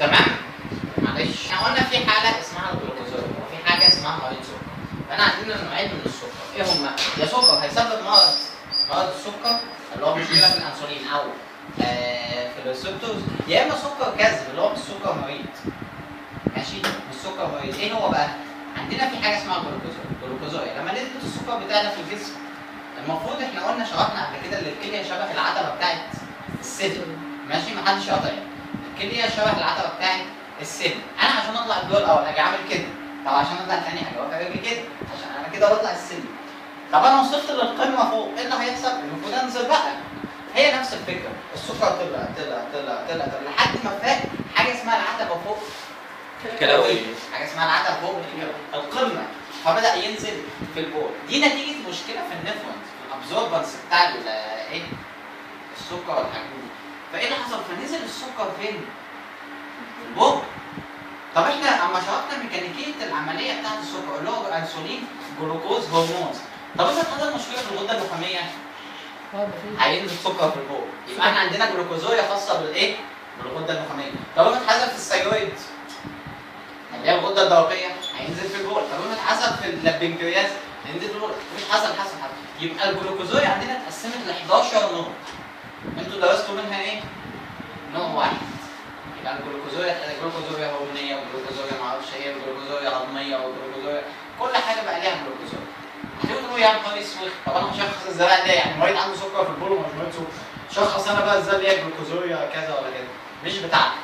تمام معلش احنا قلنا في حاله اسمها الجلوكوزوريا وفي حاجه اسمها مريض سكر فانا عندنا نوعين من السكر ايه هما يا سكر هيسبب مرض مرض السكر اللي هو مشكله في الانسولين او آه في الريسبتورز يا اما سكر كذب اللي هو مش سكر مريض ماشي مش سكر مريض ايه هو بقى عندنا في حاجه اسمها جلوكوزوريا الجلوكوزوريا لما نسبه السكر بتاعنا في الجسم المفروض احنا قلنا شرحنا قبل كده ان الكليه شبه العتبه بتاعت السلم ماشي محدش يقطع يعني. الكليه شبه العتبه بتاعت السلم انا عشان اطلع الدور الاول هاجي اعمل كده طب عشان اطلع تاني حاجه واقف اجي كده عشان انا كده بطلع السلم طب انا وصلت للقمه فوق ايه اللي هيحصل؟ المفروض انزل بقى هي نفس الفكره السكر طلع طلع طلع طلع طلع لحد ما فات حاجه اسمها العتبه فوق كلاوي حاجه اسمها العتبه فوق القمه فبدا ينزل في البول دي نتيجه مشكله في النفرنس في الابزوربنس بتاع ال- ايه السكر والحاجات دي فايه اللي حصل فنزل السكر فين؟ في البول طب احنا اما شرحنا ميكانيكيه العمليه بتاعت السكر اللي هو انسولين جلوكوز هرمونز طب اذا حصل مشكله في الغده النخاميه هينزل سكر في البول يبقى احنا عندنا جلوكوزويا خاصه بالايه؟ بالغده النخاميه طب لما اتحذف في الثيرويد اللي هي الغده الدرقيه هينزل في البول طب لما اتحذف في البنكرياس هينزل في البول مش حصل حصل حصل يبقى الجلوكوزويا عندنا اتقسمت ل 11 نوع انتوا درستوا منها ايه؟ نوع واحد يبقى الجلوكوزويا الجلوكوزويا هرمونيه والجلوكوزويا معرفش ايه والجلوكوزويا هضميه والجلوكوزويا كل حاجه بقى ليها جلوكوزويا هتقولوا تقولوا يا نهار اسود طب انا هشخص ازاي بقى ليه يعني مريض عنده سكر في البول ومش مريض سكر شخص انا بقى ازاي ليه جلوكوزويا كذا ولا كذا مش بتاعتك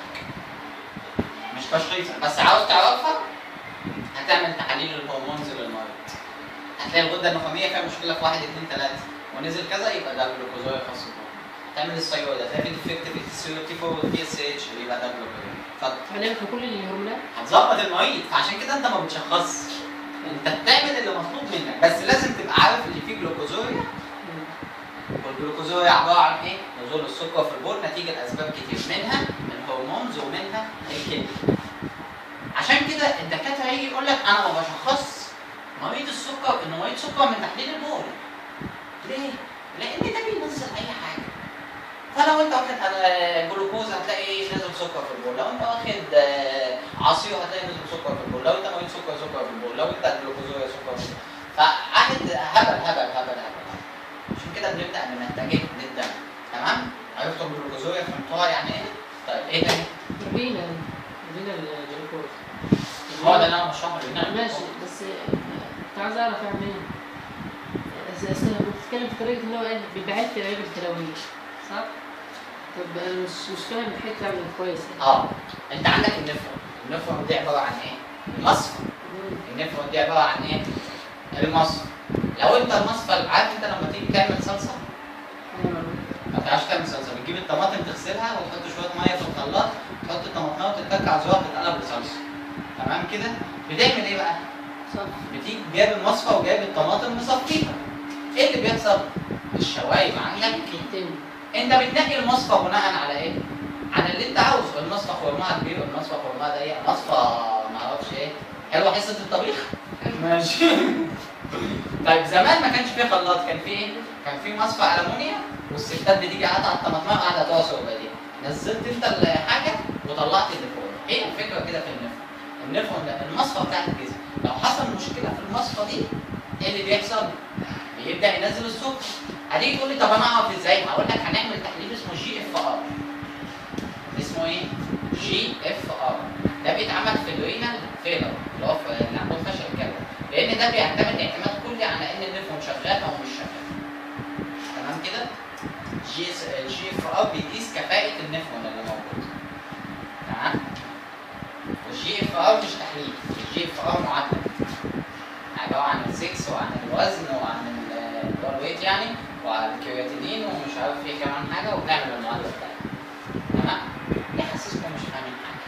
مش تشخيص بس عاوز تعرفها هتعمل تحاليل الهرمونز للمريض هتلاقي الغده النخاميه فيها مشكله في 1 2 3 ونزل كذا يبقى ده جلوكوزويا خاص بالهرمون تعمل الثيرويد هتلاقي في ديفكت في التي تي 4 والتي اس اتش يبقى ده جلوكوزويا اتفضل هنعمل في كل الهرمونات هتظبط المريض فعشان كده انت ما بتشخصش انت بتعمل اللي مطلوب منك بس لازم تبقى عارف ان في جلوكوزوريا والجلوكوزوريا عباره عن ايه؟ نزول السكر في البول نتيجه لاسباب كتير منها الهرمونز ومنها الكلى. عشان كده الدكاتره هيجي يقول لك انا ما بشخص مريض السكر انه مريض سكر من تحليل البول. ليه؟ لان ده بينزل اي حاجه. فلو انت واخد آه، جلوكوز هتلاقي نزل سكر في البول، لو انت واخد آه، عصير هتلاقي نزل سكر في البول، لو انت مريض سكر سكر في البول، لو انت جلوكوزوريا سكر في البول. فقعد هبل هبل هبل هبل. عشان كده بنبدا بنتجه للدم تمام؟ عرفتوا الجلوكوزوريا فهمتوها يعني ايه؟ طيب ايه تاني؟ ربينا ربينا الجلوكوز هو ده اللي انا بشرحه للناس. ماشي بس كنت عايز اعرف يعني ايه بس اصل كنت بتتكلم في طريقه ان هو قال بيبعت في العيب الكلويه صح؟ طب انا مش مش فاهم الحته يعني كويس يعني. اه انت عندك النفرون، النفرون دي عباره عن ايه؟ المصفى النفرون دي عباره عن ايه؟ المصفى لو انت المصفى عارف انت لما تيجي تعمل صلصه ما تعرفش تعمل صلصه بتجيب الطماطم تغسلها وتحط شويه ميه في الخلاط تحط الطماطميه وتتك على زوار تتقلب لصلصه تمام كده بتعمل ايه بقى صح بتيجي جايب المصفى وجايب الطماطم مصفيها ايه اللي بيحصل الشوايب عندك كتير انت بتنقي المصفى بناء على ايه على اللي انت عاوزه المصفى خرمها كبير المصفى خرمها ضيق المصفى ما اعرفش ايه حلوه حصه الطبيخ ماشي طيب زمان ما كانش فيه خلاط كان فيه ايه؟ كان فيه مصفى المونيا والستات بتيجي قاعده على الطماطم قاعده تعصر دي نزلت انت الحاجه وطلعت النفرون هي الفكره كده في النفرون النفرون ده المصفى بتاع الجسم لو حصل مشكله في المصفى دي ايه اللي بيحصل؟ بيبدا ينزل السكر هتيجي تقول لي طب انا اعرف ازاي؟ هقول لك هنعمل تحليل اسمه جي اف ار اسمه ايه؟ جي اف ار ده بيتعمل في الرينال فيلر اللي هو في اللي عنده فشل كلوي لان ده بيعتمد اعتماد كلي على ان النفرون شغال او مش شغال تمام كده؟ جي جي اف ار بيقيس كفاءة النفرون اللي موجود تمام؟ والجي اف ار مش تحليل الجي اف ار معادلة عبارة عن السكس وعن الوزن وعن ال- اللي هو الويت يعني وعن الكرياتينين ومش عارف ايه كمان حاجة وبنعمل المعادلة بتاعتها تمام؟ ليه حاسسكم مش فاهمين حاجة؟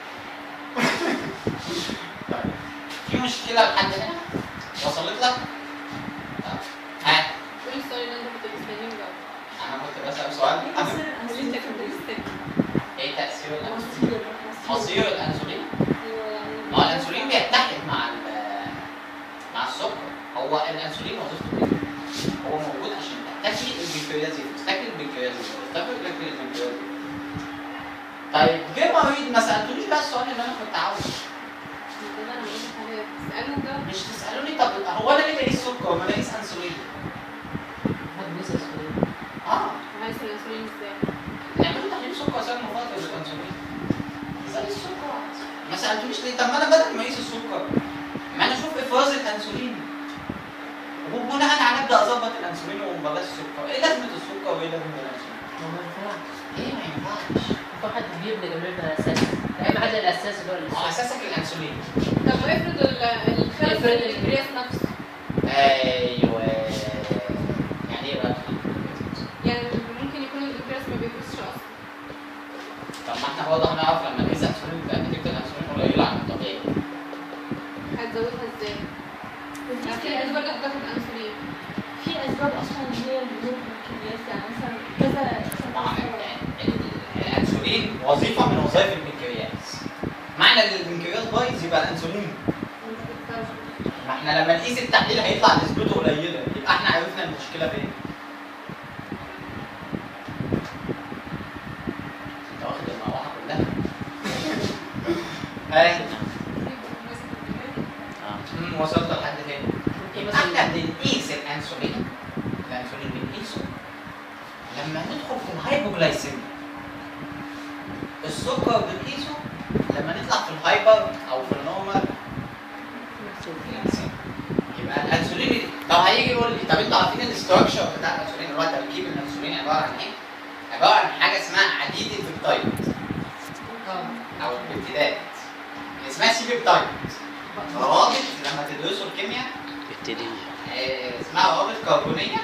طيب في مشكلة لحد هنا؟ وصلت لك؟ طيب ها قولي السؤال اللي انت كنت مستنيه بقى أنا كنت بسأل سؤال اللي انت كنت مستنيه ايه تأثير الأنسولين؟ مصير الأنسولين؟ ايوه يعني ما هو الانسولين بيتحد مع ال- مع السكر هو الانسولين وظيفته كده هو موجود عشان تاكل البنكرياس يفرز تاكل البنكرياس يفرز تاكل تاكل البنكرياس يفرز. طيب غير مريض ما سالتونيش بقى السؤال اللي انا كنت عاوزه ده انا بقول لك حاجه تسالهم ده مش تسالوني طب هو انا ليه بقيس سكر وما بقيس انسولين؟ حد بيسال سؤال اه عايز الانسولين ازاي نعملوا تحليل سكر سوا مفاضل للانسولين زي السكر ما سالتونيش ليه طب ما انا بدل ما اقيس السكر ما انا اشوف افراز الانسولين وبناء على ابدا اظبط الانسولين وبلاش السكر ايه لازمه السكر وايه لازمه الانسولين؟ هو ما ينفعش ايه ما ينفعش في حد بيبني جنب الاساس اهم حاجه الاساس اللي هو هو الاساس اساسك الانسولين طب افرض ال- الخلف افرض ال- البنكرياس نفسه ايوه يعني ايه بقى؟ يعني ممكن يكون البنكرياس ما بيفرزش اصلا طب ما احنا برضه هنعرف لما نقيس انسولين يبقى نتيجه الانسولين قليله عن الطبيعي هتزودها ازاي؟ يعني في ناس برضه بتاخد انسولين في اسباب اصلا اللي هي الهبوط بالكميات يعني مثلا كذا طبعا الانسولين وظيفه من وظائف البنكرياس معنى ان البنكرياس بايظ يبقى الانسولين ما احنا لما نقيس التحليل هيطلع نسبته قليله يبقى احنا عرفنا المشكله فين انت واخد المروحه كلها ايه امم وصلت لحد فين ممكن يبقى احنا مثلا بنقيس الانسولين الانسولين بنقيسه لما ندخل في الهايبوجلايسيميا السكر بنقيسه لما نطلع في الهايبر او في النورمال جلايسيميا يبقى الانسولين طب هيجي يقول لي طب انتوا عارفين الاستراكشر بتاع الانسولين اللي هو تركيب الانسولين عباره عن ايه؟ عباره عن حاجه اسمها عديد البيبتايد اه او البيبتيدات اسمها سي بيبتايد روابط لما تدرسوا الكيمياء ابتدي آه، اسمها روابط كربونيه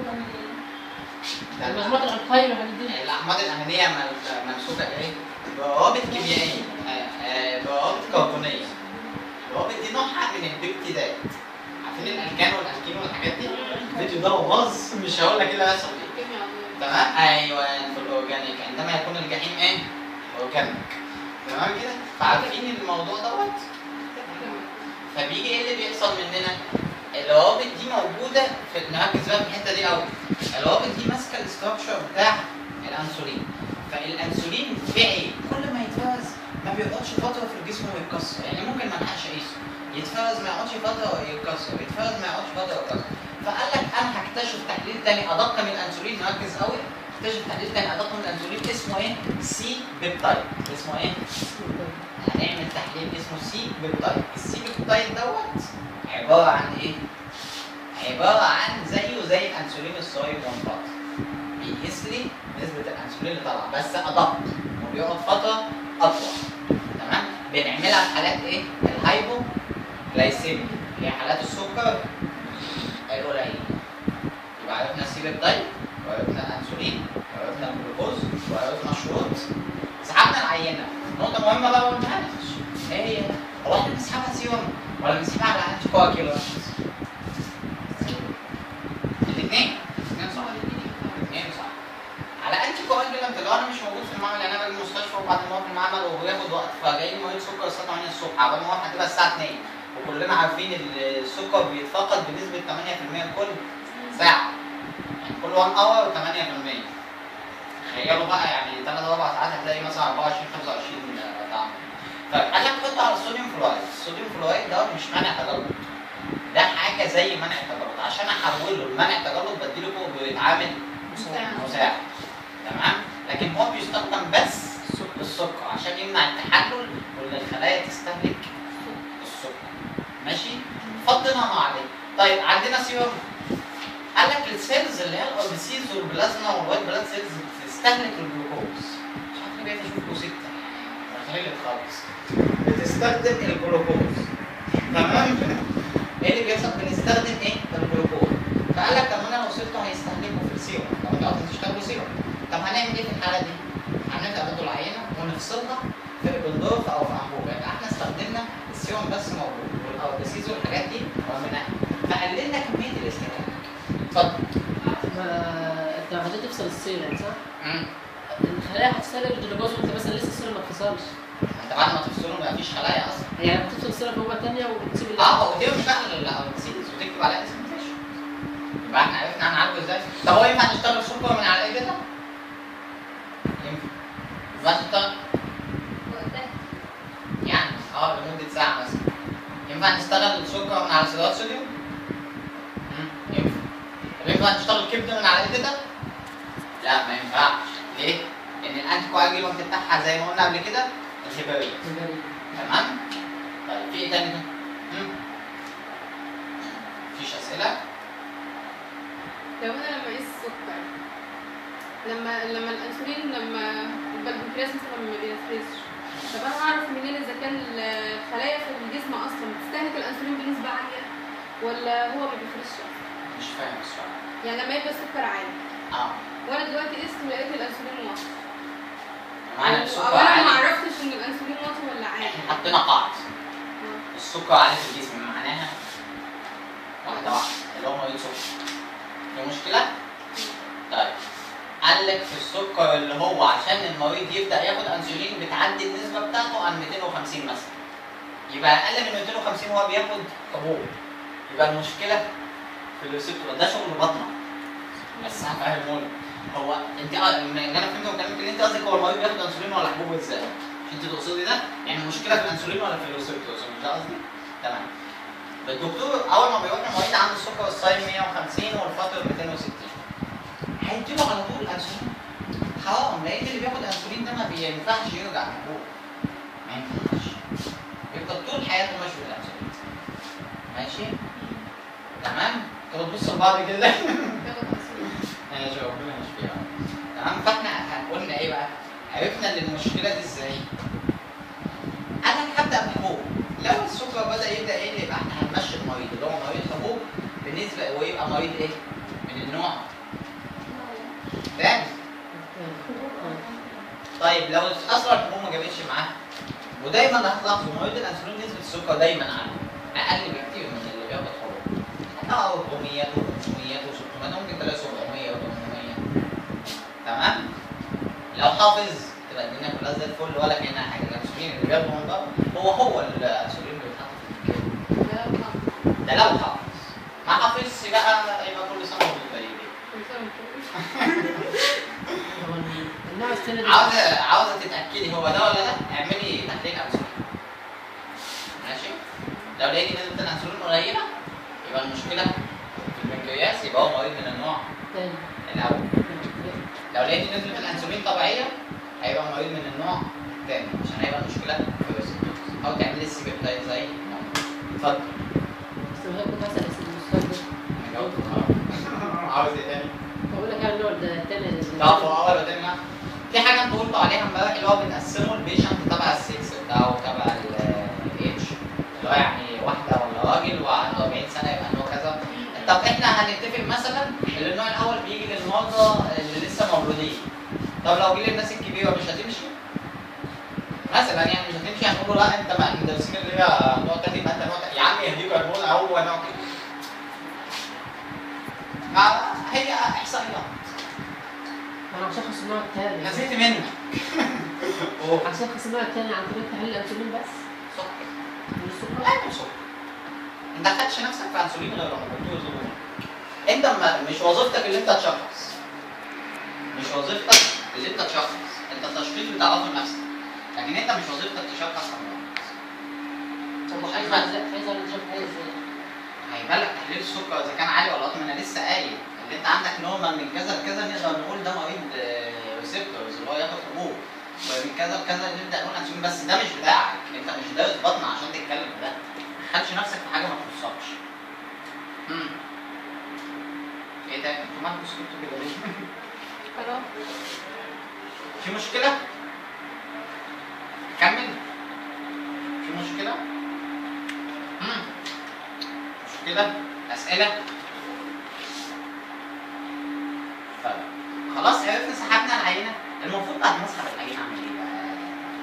ده مجموعه الالقايل والحاجات دي الاحماض الامينيه مل- ممسوكه بايه؟ بروابط كيميائيه آه، آه، بروابط كربونيه الروابط دي نوعها من البيبتيدات عارفين الالكان والالكين والحاجات دي؟ الفيديو ده باظ مش هقول لك ايه اللي هيحصل فيه كيمياء عضوية. تمام ايوه في الاورجانيك عندما يكون الجحيم ايه؟ اورجانيك تمام كده؟ فعارفين الموضوع دوت؟ فبيجي ايه اللي بيحصل مننا؟ الروابط دي موجوده في نركز بقى في الحته دي قوي الروابط دي ماسكه الاستراكشر بتاع الانسولين فالانسولين فعلي كل ما يتفرز ما بيقعدش فتره في الجسم ويتكسر يعني ممكن ما نلحقش اقيسه يتفرز ما يقعدش فتره ويتكسر يتفرز ما يقعدش فتره ويتكسر فقال لك انا هكتشف تحليل تاني ادق من الانسولين ركز قوي اكتشف تحليل تاني ادق من الانسولين اسمه ايه؟ سي بيبتايد اسمه ايه؟ هنعمل تحليل اسمه سي بيبتايد السي بيبتايد دوت عباره عن ايه؟ عباره عن زيه زي الانسولين الصايم والفاضي بيقيس لي نسبه الانسولين اللي طالعه بس ادق وبيقعد فتره اطول تمام بنعملها في حالات ايه؟ الهايبو جلايسيميا اللي هي حالات السكر القليل يبقى عرفنا السي بيبتايد وعرفنا الانسولين وعرفنا الجلوكوز وعرفنا الشروط سحبنا العينه نقطه مهمه بقى ما قلناهاش ايه هي؟ هو احنا بنسحبها سيوم ولا بنسحبها على انتي كواكيولانت؟ الاثنين الاثنين صح الاثنين صح على انتي كواجولانت لو انا مش موجود في المعمل يعني انا باجي المستشفى وبعد ما هو في المعمل وبياخد وقت فجاي مريض سكر الساعه 8 الصبح عبال ما هو هتبقى الساعه 2 وكلنا عارفين ال- السكر بيتفقد بنسبه 8% كل ساعه يعني كل 1 اور 8% تخيلوا بقى يعني 3 4 ساعات هتلاقي مثلا 24 25 طعم طيب قال لك حط على الصوديوم فلورايد الصوديوم فلورايد ده مش مانع تجلط ده حاجه زي منع التجلط عشان احوله لمنع التجلط بديله فوق بيتعامل مساعد تمام لكن هو بيستخدم بس السكر عشان يمنع التحلل وان الخلايا تستهلك السكر ماشي فضيناها عليه طيب عندنا سيروم قال لك السيلز اللي هي الاوديسيز والبلازما والوايت بلاد سيلز بتستهلك الجلوكوز مش عارف ليه بقيت اشوف جلوسيتا غلط خالص بتستخدم الجلوكوز تمام ايه اللي بيحصل بنستخدم ايه الجلوكوز فقال لك طب ما انا لو سبته هيستهلكه في السيروم لو انتوا عاوزين تشتغلوا سيروم طب هنعمل ايه في الحاله دي؟ هنبدا ناخد العينه ونفصلها في بندورف او في انبوب يبقى احنا استخدمنا السيروم بس موجود والاوديسيز والحاجات دي رميناها فقللنا كميه الاستهلاك اتفضل ما انت عايزين تفصل السيلة صح؟ مم. الخلايا هتستهلك الجلوكوز وانت مثلا لسه السيلة ما اتفصلش انت بعد ما تفصله ما فيش خلايا اصلا يعني بتفصل السيلة في موجة تانية وتسيب ال- اه هو دي مش بقى الاوديسيز وتكتب عليها اسم الفيش يبقى احنا عرفنا هنعالجه ازاي طب هو ينفع نشتغل سكر من على ايه كده؟ ينفع ينفع نشتغل ينفع نشتغل سكر من على سيارات صوديوم؟ مم، ينفع طب ينفع نشتغل كبده من على ايه ده؟ لا ما ينفعش ليه؟ لان الانتي كواجيلونت بتاعها زي ما قلنا قبل كده الهباريه تمام؟ طيب في ايه تاني ده؟ مم. مفيش اسئله؟ لو انا لما اقيس السكر لما لما الانسولين لما يبقى البنكرياس مثلا ما بيفرزش طب انا اعرف منين اذا كان الخلايا في الجسم اصلا بتستهلك الانسولين بنسبه عاليه ولا هو ما بيفرزش اصلا مش فاهم السؤال يعني لما يبقى السكر عالي اه وانا دلوقتي قست ولقيت الانسولين واطي معانا او السكر أو انا ما عالي عرفتش ان الانسولين واطي ولا عالي احنا حطينا قاعده آه. السكر عالي في الجسم معناها واحده واحده اللي هو مريض سكر في مشكله؟ طيب قال لك في السكر اللي هو عشان المريض يبدا ياخد انسولين بتعدي النسبه بتاعته عن 250 مثلا يبقى اقل من 250 هو بياخد حبوب يبقى المشكله في الريسبتور ده شغل بطنه بس هفهمه لك هو انت اه من اللي انا فهمته من كلامك ان انت قصدك هو المريض بياخد انسولين ولا حبوب ازاي؟ مش انت تقصدي ده؟ يعني المشكله في الانسولين ولا في الريسبتور مش ده قصدي؟ تمام الدكتور اول ما بيروح المريض عنده السكر الصايم 150 والفاطر 260 هيديله على طول انسولين حرام لان اللي بياخد انسولين ده ما بينفعش يرجع حبوب ما ينفعش يفضل طول حياته ماشي بالانسولين ماشي تمام كده تبص لبعض كده بياخد انسولين ماشي ربنا يشفيها تمام فاحنا قلنا ايه بقى؟ عرفنا ان المشكله دي ازاي؟ انا هبدا بحبوب لو السكر بدا يبدا يقل يبقى احنا هنمشي المريض اللي هو مريض حبوب بالنسبه ويبقى مريض ايه؟ من النوع تاني طيب لو اصلا الحبوب ما جابتش معاه ودايما هتلاحظوا مريض الانسولين نسبه السكر دايما عنده اقل بكتير من اللي بياخد حبوب حتى 400 و500 و600 ممكن تلاقي 700 و800 تمام لو حافظ تبقى الدنيا كلها زي الفل ولا كانها حاجه الانسولين اللي بياخده من بره هو هو الانسولين اللي بيتحط في الكبد ده بقى ده لو حافظ ما حافظش بقى يبقى كل سنه وانت طيب كل سنة وأنت طيب. هو النوع الثاني ده عاوزه عاوزه تتاكدي هو ده ولا ده اعملي تحليل انسولين ماشي لو لقيتي نسبه الانسولين قليله يبقى المشكله في البنكرياس يبقى هو مريض من النوع تاني الاول لو لقيتي نسبه الانسولين طبيعيه هيبقى مريض من النوع الثاني عشان هيبقى المشكله في الريسبتورز او تعملي السي بي زي ما قلنا. اتفضل بس هو كنت اسال السؤال ده انا جاوبت اه عاوز ايه تاني؟ بقول لك على النوع ده التاني تعرفوا اول ولا تاني لا؟ في حاجه انتوا قلتوا عليها امبارح اللي هو بنقسمه البيشنت تبع السكس بتاعه تبع الاتش اللي هو يعني واحده ولا راجل وعنده 40 سنه يبقى ان هو كذا طب احنا هنتفق مثلا ان النوع الاول بيجي للمرضى اللي لسه مولودين طب لو جه للناس الكبيره مش هتمشي؟ مثلا يعني مش هتمشي هنقول له لا انت ما المدرسين اللي هي نوع تاني يبقى انت نوع تاني يا عم يهديك هرمون هو نوع كده ما هي احصائيات انا هشخص النوع التاني نسيت منك اوه هشخص النوع التاني عن طريق تحليل الانسولين بس سكر من السكر لا مش سكر انت خدتش نفسك في انسولين غير لما الدكتور يطلبه انت ما مش وظيفتك اللي انت تشخص مش وظيفتك اللي انت تشخص انت التشخيص بتعرفه لنفسك لكن انت مش وظيفتك تشخص امراض طب مش عايز عايز عايز اعرف اشوف حاجه ازاي هيبان لك تحليل السكر اذا كان عالي ولا واطي ما انا لسه قايل اللي انت عندك نورمال من كذا لكذا نقدر نقول ده مريض ريسبتورز اللي هو ياخد حبوب ومن كذا لكذا نبدا نقول انسولين بس ده مش بتاعك انت مش دارس بطن عشان تتكلم في ده ما تدخلش نفسك في حاجه ما تخصكش امم ايه ده انتوا مالكوا سكتوا كده ليه؟ خلاص في مشكله؟ كمل في مشكله؟ امم مشكله؟ اسئله؟ طيب خلاص عرفنا سحبنا العينه المفروض بعد ما اسحب العينه اعمل ايه بقى؟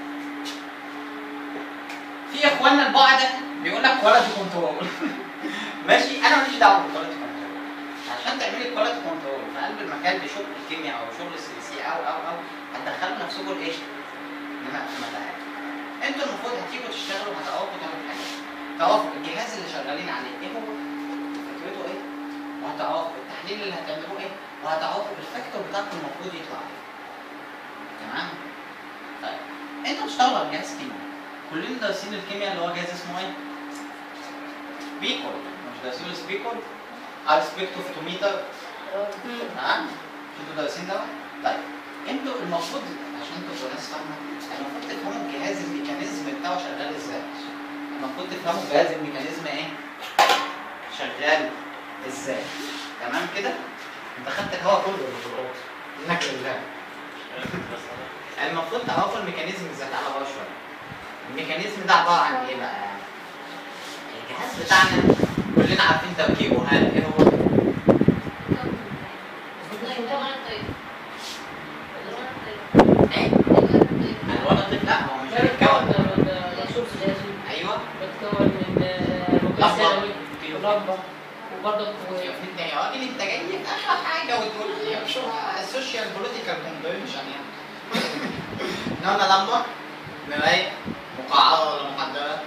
في اخواننا البعدة بيقول لك كواليتي كنترول ماشي انا ماليش دعوه بالكواليتي كنترول عشان تعملي كواليتي كنترول في قلب المكان بشغل الكيمياء او شغل السي سي او او او هتدخلوا نفسكم الايه؟ انما متاعب انتوا المفروض هتيجوا تشتغلوا هتعرفوا تعملوا حاجه تعرفوا الجهاز اللي شغالين عليه ايه هو؟ فكرته ايه؟ وهتعرفوا التحليل اللي هتعملوه ايه؟ وهتعرفوا الفاكتور بتاعكم المفروض يطلع ايه تمام؟ طيب انتوا بتشتغلوا على جهاز كيمياء كلنا دارسين الكيمياء اللي هو جهاز اسمه ايه؟ سبيكول مش دارسين سبيكول ار سبيكتوفوتوميتر تمام مش انتوا دارسين ده طيب انتوا المفروض عشان انتوا تبقوا ناس فاهمه المفروض تفهموا الجهاز الميكانيزم بتاعه شغال ازاي المفروض تفهموا الجهاز الميكانيزم ايه شغال ازاي تمام كده انت خدت الهواء كله اللي في الاوضه انك لله المفروض تعرفوا الميكانيزم ازاي تعالى بقى شويه الميكانيزم ده عباره عن ايه بقى الجهاز بتاعنا كلنا عارفين تركيبه هل ايه هو ايه الوان الطفل لا هو مش بيتكون ايوه بتكون من آه، مكون ثانوي ولمبه وبرضه يا ابني يا راجل انت جاي في اخر حاجه وتقول لي يا شو السوشيال بوليتيكال كومبينشن يعني نونا لمبه مرايه مقعره ولا محدده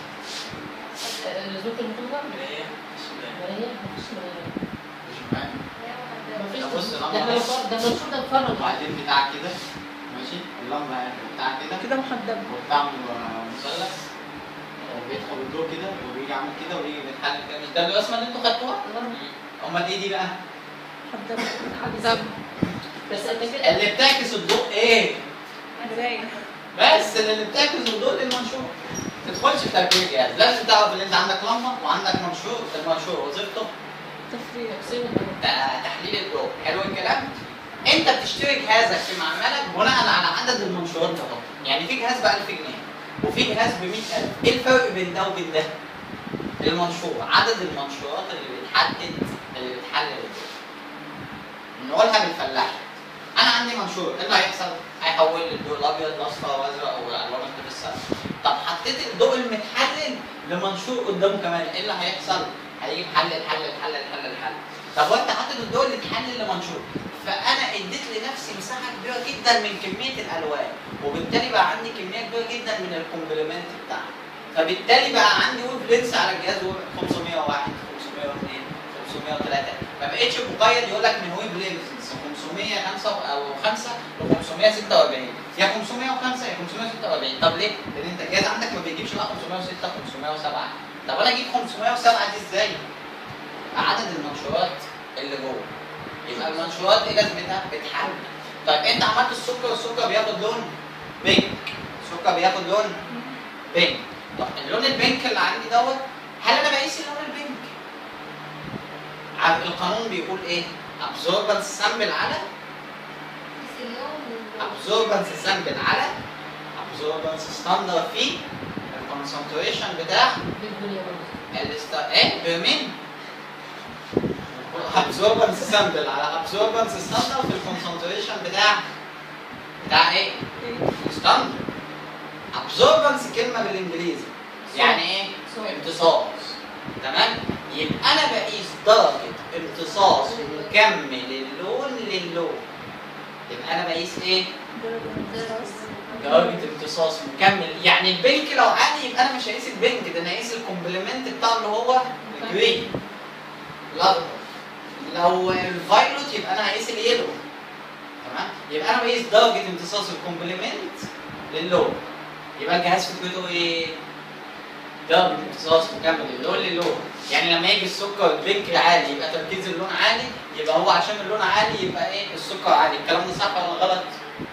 الزوج المطلوبه مرايه ما هي مفيش مراية. مش معايا مفيش ده بص ده لمبة بس. ده المنشور ده مفرغ وبعدين بتاع كده ماشي اللمبه بتاع كده كده محدد وبتاع مثلث وبيدخل الضوء كده وبيجي عامل كده ويجي بيتحل كده مش ده الرسمه اللي انتوا خدتوها؟ امال ايه دي بقى؟ طب بس انت كده اللي بتعكس الضوء ايه؟ مراية بس اللي بتعكس الضوء المنشور ما تدخلش في تركيب الجهاز لازم تعرف ان انت عندك لمبه وعندك منشور المنشور وظيفته تفريغ تقسيم ت- تحليل الضوء حلو الكلام انت بتشتري جهازك في معملك بناء على عدد المنشورات ده فقط. يعني في جهاز ب 1000 جنيه وفي جهاز ب 100000 ايه الفرق بين ده وبين ده المنشور عدد المنشورات اللي بتحدد اللي بتحلل الضوء نقولها بالفلاحي انا عندي منشور ايه اللي هيحصل هيحول لي الضوء الابيض الاصفر والازرق والالوان الطيف السبع طب حطيت الضوء المتحلل لمنشور قدامه كمان ايه اللي هيحصل هيجي حلل حلل حلل حلل حلل طب وانت حاطط الضوء اللي اتحلل لمنشور فانا اديت لنفسي مساحه كبيره جدا من كميه الالوان وبالتالي بقى عندي كميه كبيره جدا من الكومبلمنت بتاعها فبالتالي بقى عندي ويف لينس على الجهاز هو 501 502 503 ما بقتش مقيد يقول لك من ويف لينس 505 او 5 ل 546 يا 505 يا 546 طب ليه؟ لان انت الجهاز عندك ما بيجيبش لا 506 507 طب انا اجيب 507 دي ازاي؟ عدد المنشورات اللي جوه يبقى المنشورات ايه لازمتها؟ بتحل طيب انت عملت السكر السكر بياخد لون بينك السكر بياخد لون بينك طب اللون البينك اللي عندي دوت هل انا بقيس اللون البينك؟ عارف القانون بيقول ايه؟ absorbance سامبل على absorbance سامبل على absorbance ستاندر في الكونسنتريشن بتاع بالدنيا برضه الاست ايه بمين؟ absorbance سامبل على absorbance ستاندر في الكونسنتريشن بتاع بتاع ايه؟ ستاندر absorbance كلمه بالانجليزي يعني ايه؟ صوت. امتصاص تمام؟ يبقى انا بقيس درجه امتصاص مكمل اللون للون يبقى انا بقيس ايه؟ درجة امتصاص مكمل يعني البنك لو عالي يبقى انا مش هقيس البنك ده انا هقيس الكومبلمنت بتاعه اللي هو الجرين الاخضر لو الفايلوت يبقى انا هقيس اليلو تمام يبقى انا بقيس درجة امتصاص الكومبلمنت للون يبقى الجهاز فكرته ايه؟ درجة امتصاص مكمل اللون للون يعني لما يجي السكر البنك عالي يبقى تركيز اللون عالي يبقى هو عشان اللون عالي يبقى ايه السكر عالي الكلام ده صح ولا غلط؟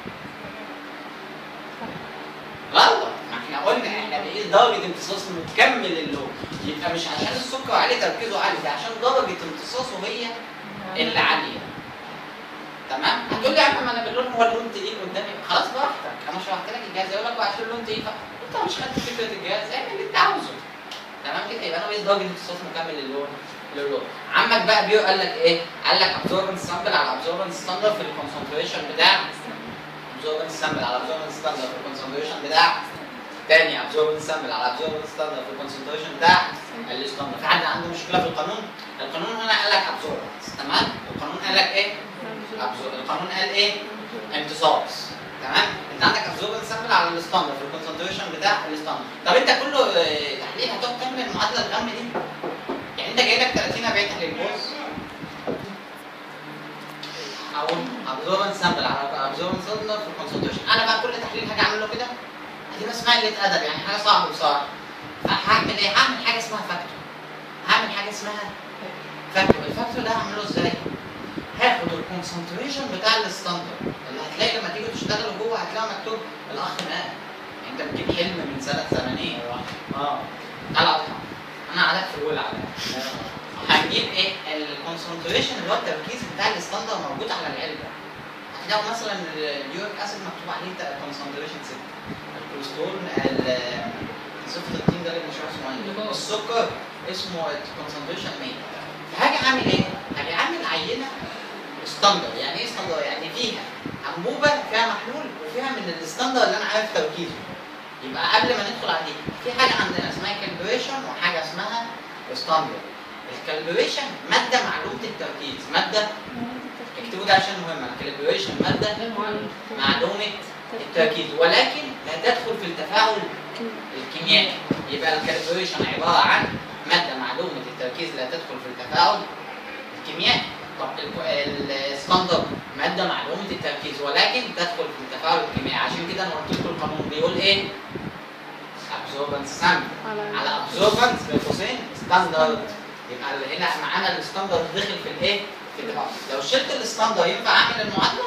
غلط ما احنا قلنا احنا بنقيس درجة امتصاص مكمل اللون يبقى مش عشان السكر عالي تركيزه عالي ده عشان درجة امتصاصه هي اللي عالية تمام؟ هتقول لي يا عم ما انا باللون هو اللون تقيل قدامي خلاص براحتك انا شرحت لك الجهاز يقول لك بقى عشان اللون تقيل انت مش خدت فكرة الجهاز اعمل اللي انت عاوزه تمام كده يبقى انا بقيس درجة امتصاص مكمل للون للون عمك بقى بيو قال لك ايه؟ قال لك absorbance sample على absorbance standard في الكونسنتريشن بتاع absorbance sample على absorbance standard في الكونسنتريشن بتاع تاني absorbance sample على absorbance standard في الكونسنتريشن بتاع الستاندر في حد عنده مشكله في القانون؟ القانون هنا قال لك absorbance تمام؟ القانون قال لك ايه؟ absor- القانون قال ايه؟ امتصاص تمام؟ انت عندك absorbance sample على الستاندر في الكونسنتريشن بتاع الستاندر طب انت كله آه، تحليل هتقعد تعمل المعادله الغم دي يعني انت جاي لك 30 40 تحليل بص اقول absorbance sample على absorbance sample في الكونسنتريشن انا بقى كل تحليل حاجه اعمل له كده دي اسمها قله ادب يعني حاجه صعبه بصراحه فهعمل ايه؟ هعمل حاجه اسمها فاكتور هعمل حاجه اسمها فاكتور الفاكتور ده هعمله ازاي؟ هاخد الكونسنتريشن بتاع الستاندرد اللي هتلاقي لما تيجوا تشتغلوا جوه هتلاقي مكتوب الاخ مقام انت بتجيب حلم من سنه 80 اه تعالى اضحك انا علاء في الاولى علاء هنجيب ايه الكونسنتريشن اللي هو التركيز بتاع الستاندرد موجود على العلبه هتلاقوا مثلا اليوريك اسيد مكتوب عليه كونسنتريشن 6 الكوليسترول ال- صفر التين ده اللي مش عارف اسمه ايه جلوكوز. السكر اسمه كونسنتريشن 100 فهاجي اعمل ايه؟ هاجي اعمل عينه ستاندرد يعني ايه ستاندرد؟ يعني فيها انبوبه فيها محلول وفيها من الستاندرد اللي انا عارف تركيزه يبقى قبل ما ندخل على دي في حاجه عندنا اسمها كالبريشن وحاجه اسمها ستاندرد الكالبريشن ماده معلومه التركيز ماده اكتبوا ده عشان مهمه الكالبريشن ماده غير معلم معلومه التركيز ولكن لا تدخل في التفاعل الكيميائي يبقى الكالبريشن عباره عن ماده معلومه التركيز لا تدخل في التفاعل الكيميائي طب ال- الستاندرد ماده معلومه التركيز ولكن تدخل في التفاعل الكيميائي عشان كده انا قلت لكم القانون بيقول ايه؟ ابزوربنس سامبل على ابزوربنس بين قوسين ستاندرد يبقى اللي هنا معانا الستاندرد دخل في الايه؟ في التفاعل لو شلت الستاندرد ينفع اعمل المعادله؟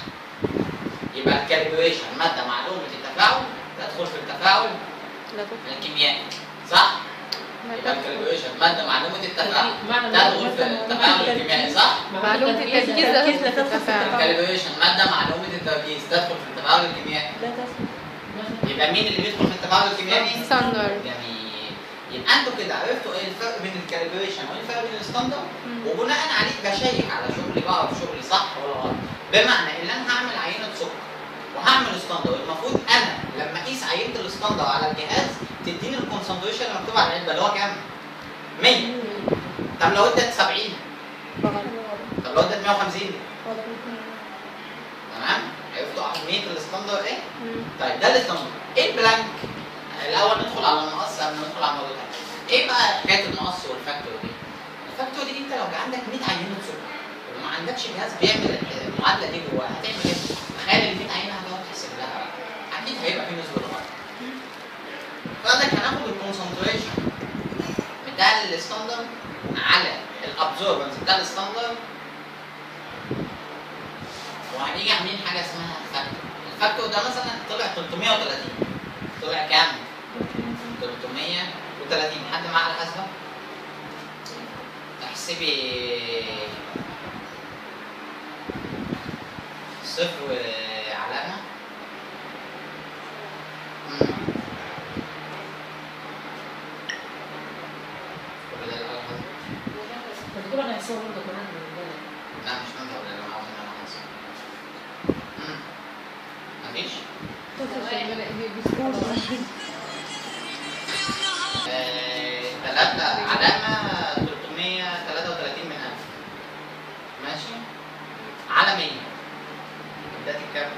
يبقى الكالبريشن ماده معلومه التفاعل تدخل في التفاعل الكيميائي صح؟ يبقى الكالبريشن ماده معلومه التفاعل معنى تدخل في التفاعل الكيميائي صح؟ معلومة التركيز لا التركيز لا تدخل تدخل في في التفاعل. التفاعل. الكالبريشن ماده معلومه التركيز تدخل في التفاعل الكيميائي لا تسمع يبقى مين اللي بيدخل في التفاعل الكيميائي؟ ستاندرد جميل يبقى انتوا كده عرفتوا ايه الفرق بين الكالبريشن وايه الفرق بين الستاندرد وبناء عليه بشيك على شغلي بقى شغلي صح ولا غلط بمعنى ان انا هعمل عينه سكر وهعمل ستاندرد المفروض انا لما اقيس عينه الستاندرد على الجهاز تديني الكونسنتريشن اللي مكتوب على العلبه اللي هو كام؟ 100 طب لو ادت 70 طب لو ادت 150 تمام؟ عرفتوا اهميه الستاندرد ايه؟ طيب ده الستاندرد ايه البلانك؟ الاول ندخل على المقص قبل ما ندخل على الموضوع ده ايه بقى حكايه المقص والفاكتور دي؟ الفاكتور دي انت لو عندك 100 عينه سكر وما عندكش جهاز بيعمل المعادله دي جواها هتعمل ايه؟ تخيل ال 100 عينه هتقعد تحسب لها اكيد هيبقى في نسبه غلط فقالك هناخد الكونسنتريشن بتاع الستاندرد على الابزوربنس بتاع الستاندرد وهنيجي عاملين حاجه اسمها فاكتور الفاكتور ده مثلا طلع 330 طلع كام؟ 330 حد معاه على الحاسبه؟ احسبي صفر علامة مم. كل ده الأول حسب. الدكتور انا هيحسبها برضه كمان من البلد. لا مش ننفع ولا لو عاوز انا حسب مم. مفيش؟ آه، تلاتة علامة 333 من ألف ماشي على 100 ادتك كام؟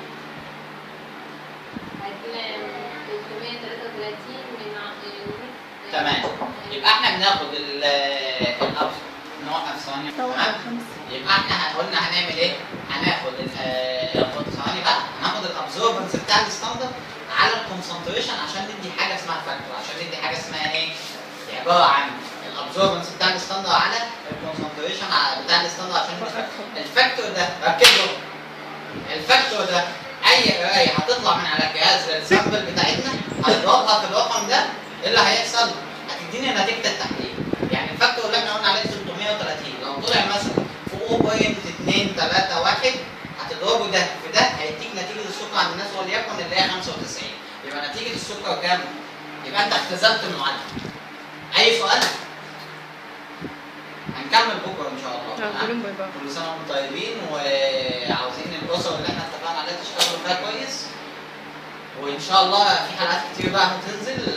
تمام يبقى احنا بناخد ال الأبس نوقف ثواني تمام يبقى احنا قلنا هنعمل ايه؟ هناخد ال آه، ثواني بقى هناخد الابزوربنس بتاع الستاندرد على الكونسنتريشن عشان ندي حاجه اسمها فاكتور عشان ندي حاجه اسمها ايه؟ دي عباره عن الابزوربنس بتاع الستاندرد على الكونسنتريشن بتاع الستاندرد عشان ندي فاكتور. الفاكتور ده ركزوا الفاكتور ده اي قرايه هتطلع من على الجهاز للسامبل بتاعتنا هنضربها في الرقم ده ايه اللي هيحصل؟ هتديني نتيجه التحليل يعني الفاكتور اللي احنا قلنا عليه 330 لو طلع مثلا في 0.231 هتضربه ده في ده هيديك نتيجه السكر عند الناس وليكن اللي هي 95 يبقى نتيجه السكر كام؟ يبقى انت اختزلت المعادله اي سؤال؟ هنكمل بكره ان شاء الله تمام؟ باي باي كل سنه وانتم طيبين وعاوزين الاسر اللي احنا اتفقنا عليها تشتغلوا فيها كويس وان شاء الله في حلقات كتير بقى هتنزل